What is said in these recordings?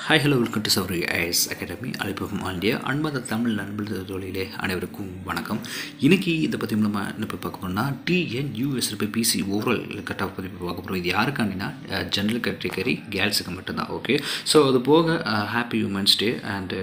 Hi hello welcome to Sowri IAS academy அழைப்பகம் ஆண்டியா அன்பாத தமிழ் நண்பர்கள் தொழிலே அனைவருக்கும் வணக்கம் இன்னைக்கு இதை பற்றி மூலமாக என்ன போய் பார்க்க போகிறோம்னா TN USB PC overall cut off பற்றி போய் பார்க்க போகிறோம் இது யாருக்காண்டினா ஜென்ரல் கேட்டகரி கேர்ள்ஸுக்கு மட்டும்தான் ஓகே ஸோ அது போக ஹாப்பி உமன்ஸ் டே அண்டு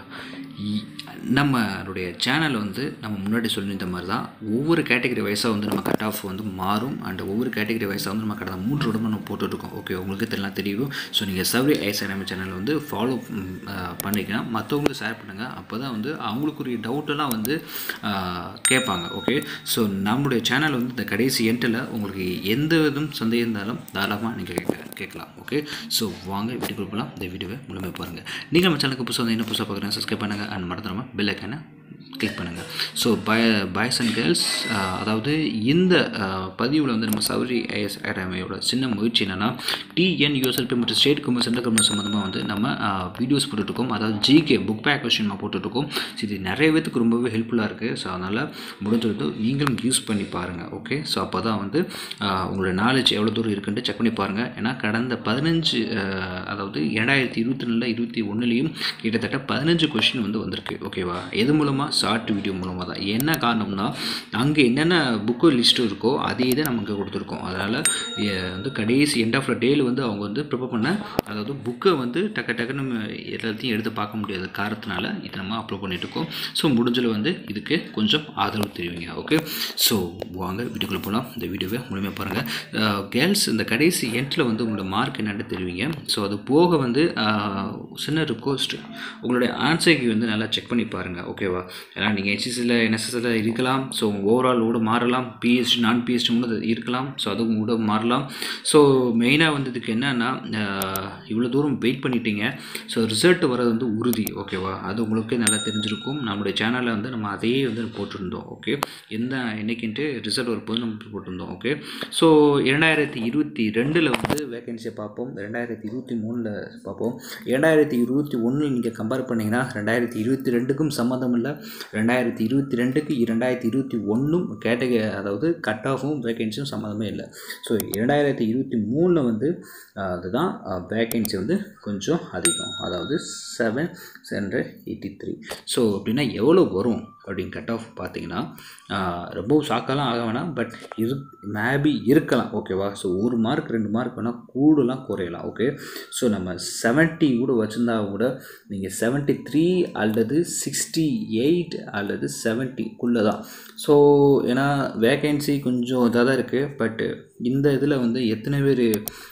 நம்மளுடைய சேனல் வந்து நம்ம முன்னாடி சொல்லியிருந்த மாதிரி தான் ஒவ்வொரு கேட்டகரி வைஸாக வந்து நம்ம கட் ஆஃப் வந்து மாறும் அண்ட் ஒவ்வொரு கேட்டகரி வைஸாக வந்து நம்ம கடந்த மூன்று இடமும் நம்ம போட்டுட்ருக்கோம் ஓகே உங்களுக்கு தெரியலாம் தெரியும் ஸோ நீங்கள் சவ்ரி ஐஸ் நம்ம சேனல் வந்து ஃபாலோ பண்ணிக்கலாம் மற்றவங்களுக்கு ஷேர் பண்ணுங்கள் அப்போ தான் வந்து அவங்களுக்குரிய டவுட்டெல்லாம் வந்து ஆஹ், கேட்பாங்க ஓகே ஸோ நம்மளுடைய சேனல் வந்து இந்த கடைசி எண்டில் உங்களுக்கு எந்த விதம் சந்தேகம் இருந்தாலும் தாராளமாக நீங்கள் கேட்க கேட்கலாம் ஓகே ஸோ வாங்க வீட்டுக்கு போகலாம் இந்த வீடியோவை முழுமையாக பாருங்கள் நீங்கள் நம்ம சேனலுக்கு புதுசாக வந்து என்ன புதுசாக பார்க்குறேன் சப்ஸ்கிரைப் பண்ணுங்கள் அண்ட் மறந்துடாமல் பெல் ஐக்கானை கிளிக் பண்ணுங்கள் ஸோ பய பாய்ஸ் அண்ட் கேர்ள்ஸ் அதாவது இந்த பதிவில் வந்து நம்ம சௌரி ஐஎஸ் அகாடமியோட சின்ன முயற்சி என்னென்னா டிஎன் யூஎஸ்எல்பி மற்றும் ஸ்டேட் கவர்மெண்ட் சென்ட்ரல் கவர்மெண்ட் சம்மந்தமாக வந்து நம்ம வீடியோஸ் போட்டுட்ருக்கோம் அதாவது ஜிகே புக் பேக் கொஸ்டின் நம்ம போட்டுட்ருக்கோம் ஸோ இது நிறைய பேத்துக்கு ரொம்பவே ஹெல்ப்ஃபுல்லாக இருக்குது ஸோ அதனால் முடிஞ்சது நீங்களும் யூஸ் பண்ணி பாருங்கள் ஓகே ஸோ அப்போ தான் வந்து ஆஹ், உங்களோட நாலேஜ் எவ்வளோ தூரம் இருக்குன்ட்டு செக் பண்ணி பாருங்கள் ஏன்னா கடந்த பதினஞ்சு ஆஹ், அதாவது இரண்டாயிரத்தி இருபத்தி ரெண்டில் இருபத்தி ஒன்றுலேயும் கிட்டத்தட்ட பதினஞ்சு கொஷின் வந்து வந்திருக்கு ஓகேவா எது மூலமாக ஷார்ட் வீடியோ மூலமாக தான் என்ன காரணம்னா அங்கே என்னென்ன புக்கு லிஸ்ட்டு இருக்கோ அதே தான் நமக்கு கொடுத்துருக்கோம் அதனால் வந்து கடைசி எண்ட் ஆஃப் த டேல வந்து அவங்க வந்து ப்ரிப்பேர் பண்ண அதாவது புக்கை வந்து டக்கு டக்குன்னு நம்ம எல்லாத்தையும் எடுத்து பார்க்க முடியாத காரணத்தினால இதை நம்ம அப்லோட் பண்ணிட்டு இருக்கோம் ஸோ முடிஞ்சல வந்து இதுக்கு கொஞ்சம் ஆதரவு தெரிவிங்க ஓகே ஸோ வாங்க வீடியோக்குள்ளே போகலாம் இந்த வீடியோவை முழுமையாக பாருங்கள் கேர்ள்ஸ் இந்த கடைசி எண்டில் வந்து உங்களோட மார்க் என்னென்னு தெரிவிங்க ஸோ அது போக வந்து ஆஹ், சின்ன ரிக்வஸ்ட் உங்களுடைய ஆன்சருக்கு வந்து நல்லா செக் பண்ணி பாருங்கள் ஓகேவா ஏன்னா நீங்கள் ஹெச்எஸ்சியில் என்எஸ்எஸ்சில் இருக்கலாம் ஸோ ஓவரால் கூட மாறலாம் பிஹெச்டி நான் பிஹெச்டி கூட இருக்கலாம் ஸோ அதுவும் கூட மாறலாம் ஸோ மெயினாக வந்து இதுக்கு என்னென்னா இவ்வளோ தூரம் வெயிட் பண்ணிட்டீங்க ஸோ ரிசல்ட் வர்றது வந்து உறுதி ஓகேவா அது உங்களுக்கு நல்லா தெரிஞ்சிருக்கும் நம்மளுடைய சேனலில் வந்து நம்ம அதையே வந்து போட்டிருந்தோம் ஓகே எந்த என்னைக்குன்ட்டு ரிசல்ட் வரும்போது நம்ம போட்டிருந்தோம் ஓகே ஸோ இரண்டாயிரத்தி இருபத்தி ரெண்டில் வந்து வேகன்சியை பார்ப்போம் ரெண்டாயிரத்தி இருபத்தி மூணில் பார்ப்போம் இரண்டாயிரத்தி இருபத்தி ஒன்றில் நீங்கள் கம்பேர் பண்ணிங்கன்னா ரெண்டாயிரத்தி இருபத்தி ரெண்டுக்கும் சம்மந்தம் இல்லை ரெண்டாயிரத்தி இருபத்தி ரெண்டுக்கு இரண்டாயிரத்தி இருபத்தி ஒன்றும் கேட்டகரி அதாவது கட் ஆஃபும் வேகன்சியும் சம்மந்தமே இல்லை ஸோ இரண்டாயிரத்தி இருபத்தி மூணில் வந்து ஆஹ், அதுதான் வேகன்சி வந்து கொஞ்சம் அதிகம் அதாவது seven hundred eighty three so அப்படின்னா எவ்வளோ வரும் அப்படின்னு கட் ஆஃப் பார்த்தீங்கன்னா ஆஹ், ரொம்ப ஷாக்கெல்லாம் ஆக வேணாம் பட் இரு மேபி இருக்கலாம் ஓகேவா ஸோ ஒரு மார்க் ரெண்டு மார்க் வேணால் கூடலாம் குறையலாம் ஓகே ஸோ நம்ம செவன்ட்டி கூட வச்சுருந்தா கூட நீங்கள் செவன்ட்டி த்ரீ அல்லது சிக்ஸ்டி எயிட் அல்லது செவன்ட்டிக்குள்ளே தான் ஸோ ஏன்னா வேகன்சி கொஞ்சம் இதாக தான் இருக்குது பட் இந்த இதில் வந்து எத்தனை பேர்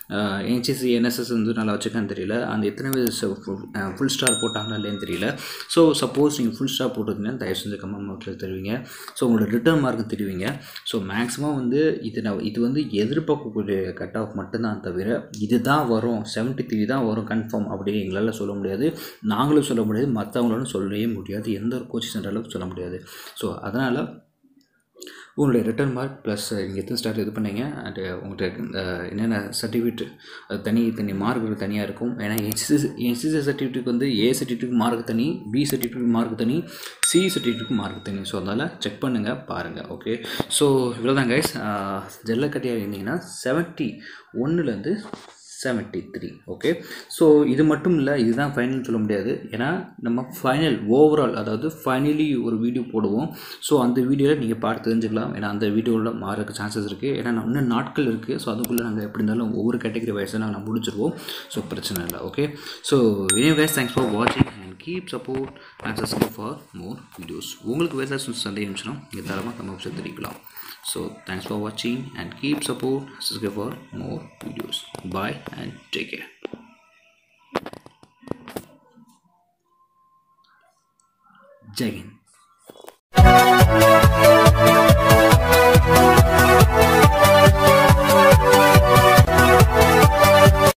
என்சிசி என்எஸ்எஸ் வந்து நல்லா வச்சுக்கான்னு தெரியல அந்த எத்தனை பேர் ஃபுல் ஸ்டார் போட்டாங்களா இல்லைன்னு தெரியல ஸோ சப்போஸ் நீங்கள் ஃபுல் ஸ்டார் போட்டிருந்தீங்கன்னா தயவு செஞ்சு கமெண்ட் பாக்ஸில் தெரிவிங்க ஸோ உங்களோட ரிட்டர்ன் மார்க் தெரிவிங்க ஸோ மேக்ஸிமம் வந்து இது நான் இது வந்து எதிர்பார்க்கக்கூடிய கட் ஆஃப் மட்டும்தான் தவிர இதுதான் வரும் செவன்ட்டி த்ரீ தான் வரும் கன்ஃபார்ம் அப்படின்னு எங்களால் சொல்ல முடியாது நாங்களும் சொல்ல முடியாது மற்றவங்களாலும் சொல்லவே முடியாது எந்த ஒரு கோச்சிங் சென்டராலும் சொல்ல முடியாது ஸோ அதனால் உங்களுடைய ரிட்டர்ன் மார்க் ப்ளஸ் நீங்கள் எத்தனை ஸ்டார் இது பண்ணீங்க அண்ட் உங்கள்கிட்ட அஹ், என்னென்ன சர்டிஃபிகேட் அது தனி தனி மார்க் தனியாக இருக்கும் ஏன்னா என்சிசி என்சிசி சர்டிஃபிகேட் வந்து ஏ சர்டிஃபிகேட் மார்க் தனி பி சர்டிஃபிகேட் மார்க் தனி சி சர்டிஃபிகேட் மார்க் தனி ஸோ அதனால் செக் பண்ணுங்கள் பாருங்கள் ஓகே ஸோ இவ்வளோதான் கைஸ் ஜல்லக்கட்டியாக இருந்தீங்கன்னா செவன்ட்டி ஒன்றுலேருந்து செவன்ட்டி த்ரீ ஓகே ஸோ இது மட்டும் இல்லை இதுதான் ஃபைனல் சொல்ல முடியாது ஏன்னா நம்ம ஃபைனல் ஓவரால் அதாவது ஃபைனலி ஒரு வீடியோ போடுவோம் ஸோ அந்த வீடியோவில் நீங்கள் பார்த்து தெரிஞ்சுக்கலாம் ஏன்னா அந்த வீடியோவில் மாறக்கு சான்சஸ் இருக்குது ஏன்னா நான் இன்னும் நாட்கள் இருக்குது ஸோ அதுக்குள்ளே நாங்கள் எப்படி இருந்தாலும் ஒவ்வொரு கேட்டகரி வயசாக நாங்கள் முடிச்சிருவோம் ஸோ பிரச்சனை இல்லை okay so very guys thanks for வாட்சிங் and keep support and subscribe for more videos உங்களுக்கு வேறு ஏதாச்சும் சந்தேகம் இருந்துச்சுன்னா நீங்கள் தாராளமாக கமெண்ட் தெரிவிக்கலாம் So thanks for watching and keep support. Subscribe for more videos. Bye and take care. Jai Hind.